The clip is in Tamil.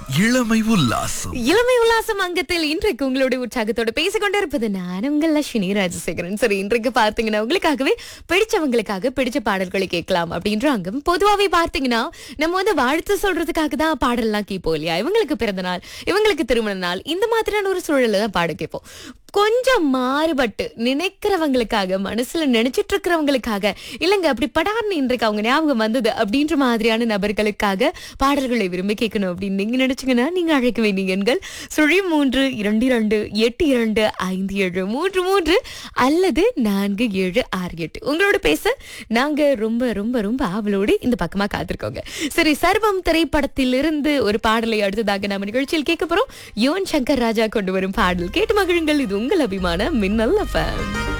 இளமை உல்லாசம் இளமை உல்லாசம் அங்கத்தில் இன்றைக்கு உங்களுடைய உற்சாகத்தோட பேசிக் கொண்டிருப்பது நான் உங்கள் லட்சுமி ராஜசேகரன் சரி இன்றைக்கு பார்த்தீங்கன்னா உங்களுக்காகவே பிடிச்சவங்களுக்காக பிடிச்ச பாடல்களை கேட்கலாம் அப்படின்ற அங்கம் பொதுவாவே பார்த்தீங்கன்னா நம்ம வந்து வாழ்த்து சொல்றதுக்காக தான் பாடல்லாம் கேட்போம் இல்லையா இவங்களுக்கு பிறந்த நாள் இவங்களுக்கு திருமண நாள் இந்த மாதிரியான ஒரு சூழல்ல தான் பாட கேட்போம் கொஞ்சம் மாறுபட்டு நினைக்கிறவங்களுக்காக மனசுல நினைச்சிட்டு இருக்கிறவங்களுக்காக இல்லைங்க அப்படி படார்னு இன்றைக்கு அவங்க ஞாபகம் வந்தது அப்படின்ற மாதிரியான நபர்களுக்காக பாடல்களை விரும்பி கேட்கணும் அப்படின்னு நீங்க நினைச்சீங்கன்னா நீங்க அழைக்க வேண்டிய எண்கள் சுழி மூன்று இரண்டு இரண்டு எட்டு இரண்டு ஐந்து ஏழு மூன்று மூன்று அல்லது நான்கு ஏழு ஆறு எட்டு உங்களோட பேச நாங்க ரொம்ப ரொம்ப ரொம்ப ஆவலோடு இந்த பக்கமா காத்திருக்கோங்க சரி சர்வம் திரைப்படத்திலிருந்து ஒரு பாடலை அடுத்ததாக நம்ம நிகழ்ச்சியில் கேட்க போறோம் யுவன் சங்கர் ராஜா கொண்டு வரும் பாடல் கேட்டு மகிழுங்கள் இது உங்கள் அபிமான மின்னல் எஃப்எம்